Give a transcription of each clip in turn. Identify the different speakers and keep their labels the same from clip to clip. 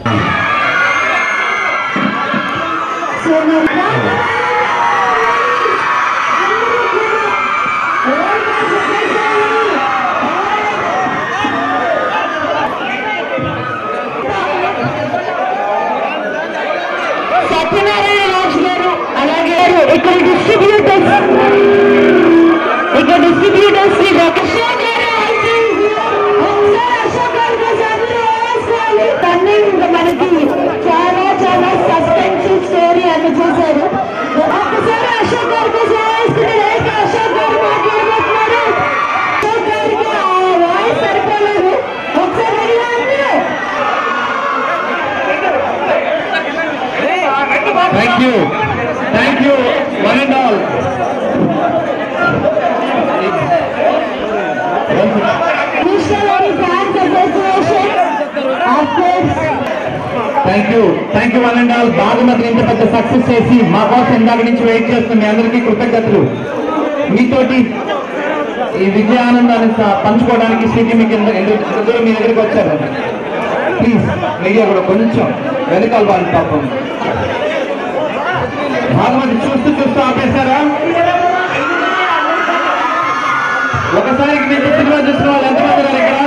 Speaker 1: సత్యనారాయణ రాజు గారు అలాగే ఇక్కడ డిస్ట్రిబ్యూటర్స్ ఇక్కడ డిస్ట్రిబ్యూటర్స్ శ్రీ అశోక్ గారు ఒకసారి అశోక్ గారి కోసం అందరూ వేసుకోవాలి. తన్ని ఇంకా మనకి చాలా చాలా సస్పెన్స్ స్టోరీ అని చేశారు ఒక్కసారి అశోక్ గారి కోసం వేసుకుని లేక అశోక్ గారు మాట్లాడబోతున్నారు అశోక్ గారికి ఆ వాయిస్ సరిపోలేదు ఒకసారి వెళ్ళి అందరూ
Speaker 2: thank you thank you one and all
Speaker 1: Missionary Fans Association, Athletes,
Speaker 2: thank you thank you one and all Bhaagamathie ఇంత పెద్ద సక్సెస్ చేసి మా కోసం ఇందాక నుంచి వెయిట్ చేస్తున్న మీ అందరికీ కృతజ్ఞతలు మీతోటి ఈ విజయ ఆనందాన్ని స- పంచుకోవడానికి స్థితి మీకు ఎంత ఎంత ఎంత దూరం మీ దగ్గరికి వచ్చారు ప్లీజ్ మీడియా కూడా కొంచెం వెనకాల వాళ్ళు పాపం భాగమతి చూస్తూ చూస్తూ ఆపేశారా ఒకసారికి మీకు సినిమా చూసిన వాళ్ళు ఎంతమంది ఉన్నారు ఇక్కడ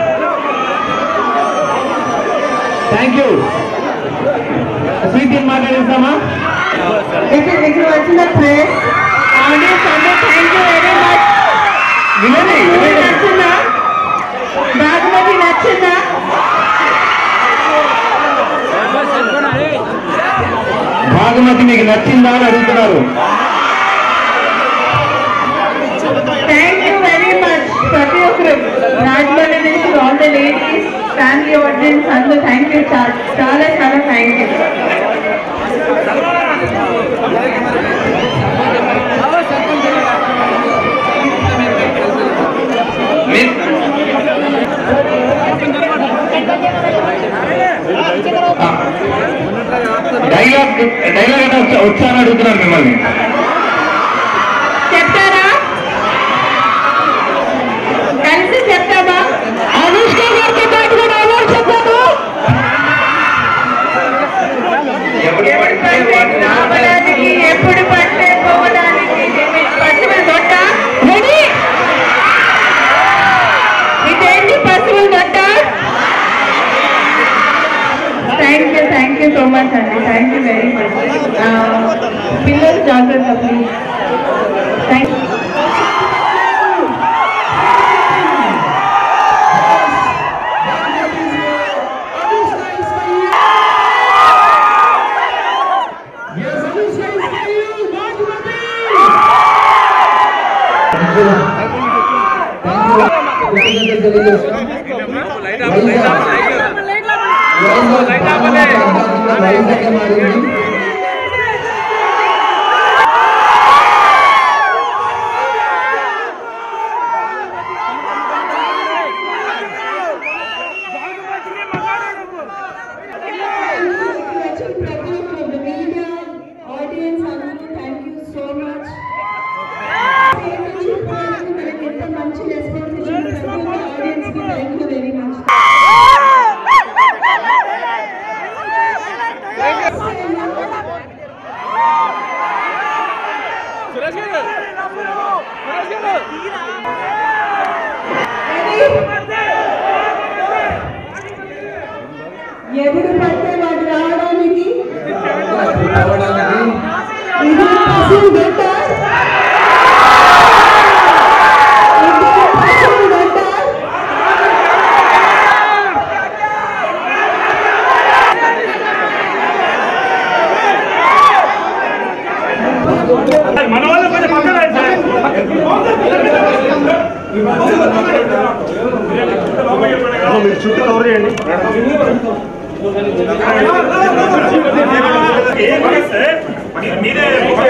Speaker 2: థ్యాంక్ యూ స్వీట్ మాట్లాడేస్తామా
Speaker 1: ఇక్కడ ఇక్కడ వచ్చిన ప్లేస్ ఆడియన్స్ అందరూ థ్యాంక్ యూ వెరీ మచ్
Speaker 2: వినండి వినండి.
Speaker 1: నచ్చిందా బాగుమతి నచ్చిందా
Speaker 2: భాగమతి మీకు నచ్చిందా అని అడుగుతున్నారు
Speaker 1: థ్యాంక్ యూ వెరీ మచ్ ప్రతి ఒక్కరు రాజమండ్రి నుంచి all the ladies family audience అందరూ థ్యాంక్ యూ చాలా చాలా థ్యాంక్ యూ
Speaker 2: మీ- ఆ. డైలాగ్ డైలాగ్ అంటే వచ్చా- వచ్చా అని అడుగుతున్నారు మిమ్మల్ని
Speaker 1: చెప్తారా కలిసి చెప్తామా అనుష్క గారితో పాటు కూడా ఎవరు చెప్తాము
Speaker 2: ఎప్పుడు పడితే వాడిని
Speaker 1: రావడానికి ఎప్పుడు పడితే పోవడానికి పశువుల దొట్ట రెడీ ఇదేంటి పశువుల దొట్ట thank you thank you so much అండి థ్యాంక్ యూ వెరీ మచ్ పిల్లలు జాగ్రత్త ప్లీజ్ థ్యాంక్ యూ
Speaker 3: వచ్చిన ప్రతి ఒక్కరు మీడియా ఆడియన్స్ అందరూ థ్యాంక్ యూ సో మచ్ మనకి ఎంత మంచి రెస్పాన్స్ ఇచ్చిన ప్రతి ఒక్క ఆడియన్స్ కి థ్యాంక్ యూ వెరీ మచ్ ఎవడు పడితే వాడు రావడానికి ఇది పశువు గడ్డ ఇది పశువు గడ్డ
Speaker 4: మన వాళ్ళు కొంచెం పక్కన రండి సార్. మీరు చుట్టూ కవర్ చేయండి ఏం కాదు సార్. మీరే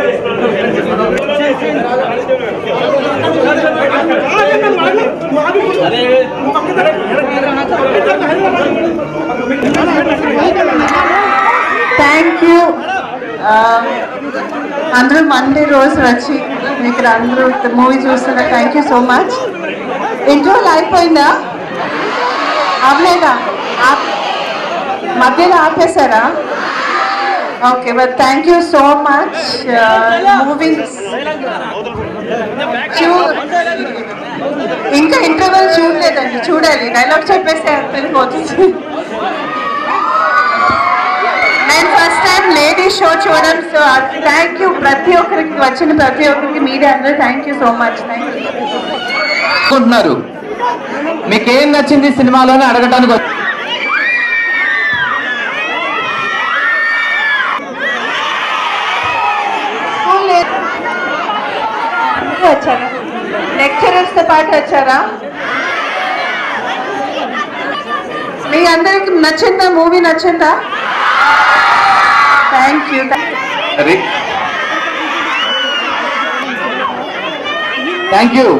Speaker 3: థ్యాంక్ యూ అందరూ మండే రోజు వచ్చి ఇక్కడ అందరూ మూవీ చూస్తున్నారు థ్యాంక్ యూ సో మచ్ ఇంటర్వ్యూలు అయిపోయిందా అవలేదా
Speaker 5: మధ్యలో ఆపేశారా okay but thank you so much moving ఇంకా ఇంటర్వెల్ చూడలేదండి చూడాలి డైలాగ్ చెప్పేస్తే వెళ్ళిపోతుంది నేను ఫస్ట్ టైం లేడీ షో చూడడం సో థ్యాంక్ యూ ప్రతి ఒక్కరికి వచ్చిన ప్రతి ఒక్కరికి మీడియా అందరూ thank you so much thank you
Speaker 2: అనుకుంటున్నారు మీకు ఏం నచ్చింది సినిమాలోనే అడగటానికి వచ్చి-
Speaker 5: వచ్చారా లెక్చరర్స్ తో పాటు వచ్చారా మీ అందరికి నచ్చిందా మూవీ నచ్చిందా థ్యాంక్ యూ
Speaker 2: థ్యాంక్ యూ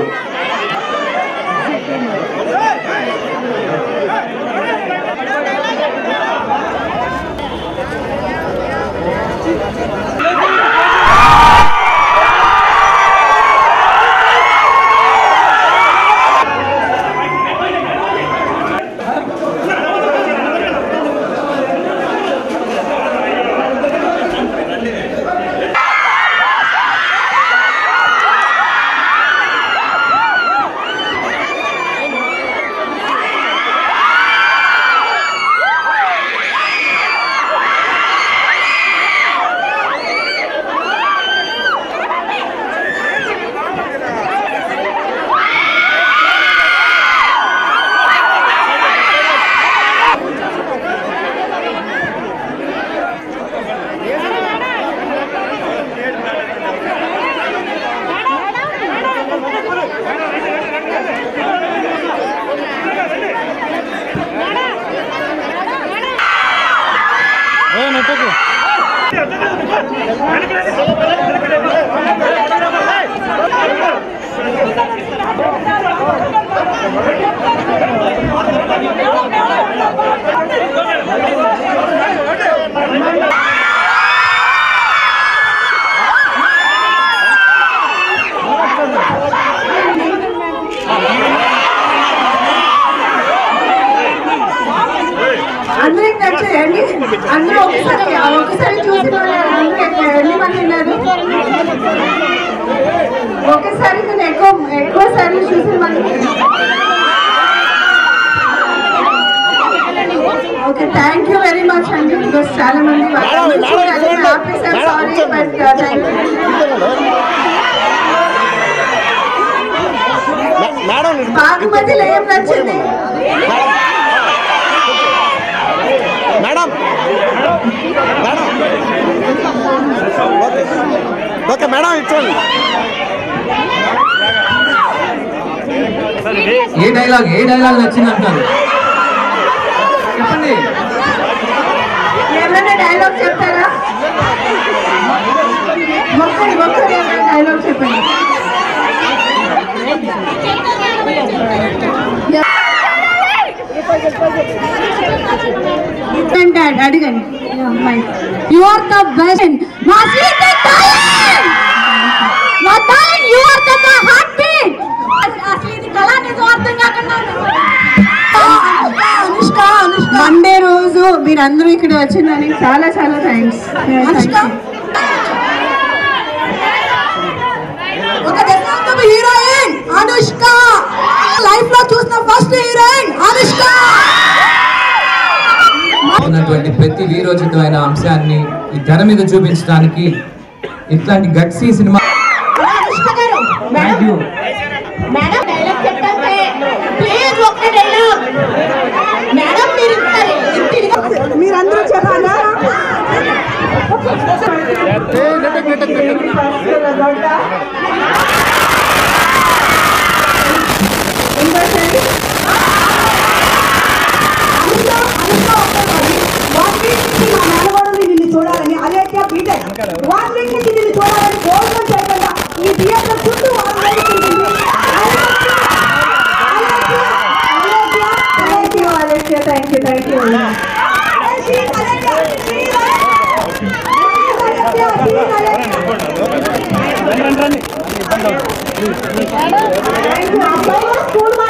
Speaker 5: అందరికి నచ్చాయండి అందరూ ఒకసారి ఒకసారి చూసిన వాళ్ళు అందరూ ఎక్క- ఎన్ని మంది ఉన్నారు ఒకసారి నేను ఎక్కువ ఎక్కువ సార్లు చూసిన మంది okay thank you very much అండి బికాస్ చాలా మంది వాళ్ళందరూ చూడాలి నేను ఆపేసాను సారీ బట్ థ్యాంక్ యూ బాగుమతిలో ఏం నచ్చింది
Speaker 6: madam madam okay okay madam ఇచ్చండి
Speaker 2: ఏ డైలాగ్ ఏ డైలాగ్ నచ్చింది అంటారు చెప్పండి
Speaker 5: ఏమైనా డైలాగ్ చెప్తారా ఒక్కరి ఒక్కరు ఏమైనా డైలాగ్ చెప్పండి డాడ్ అడగండి యు ఆర్ ద బెస్ట్ మా స్వీట్ టాలెంట్ మా talent you are the heartbeat అసలు ఇది కళ నిజం అర్థం కాకుండా అనుష్క అనుష్క మండే రోజు మీరందరూ ఇక్కడ వచ్చిందని చాలా చాలా థ్యాంక్స్ అనుష్క ఒక దశాబ్దపు హీరోయిన్ అనుష్క లైఫ్ లో చూసిన ఫస్ట్ హీరోయిన్ అనుష్క
Speaker 7: ఉన్నటువంటి ప్రతి వీరోచితమైన అంశాన్ని ఈ తెర మీద చూపించడానికి ఇట్లాంటి gutsy cinema
Speaker 5: Anushka garu
Speaker 7: thank you
Speaker 5: madam dialogue చెప్పండి ప్లీజ్ ఒక్క డైలాగ్ మేడం మీరు మీరందరూ చెప్పాలా
Speaker 3: చూడాలని అలేఖ్య బీటెక్ వన్ వీక్ నుంచి నిన్ను చూడాలని భోజనం చేయకుండా ఈ థియేటర్ చుట్టూ వాళ్ళు నడుస్తుంది. Alekhya, Alekhya, Alekhya,
Speaker 5: thank you Alexia thank you thank you
Speaker 3: Shri Alekhya, Shri Alekhya, Shri Alekhya. Thank you. అబ్బాయిలు స్కూల్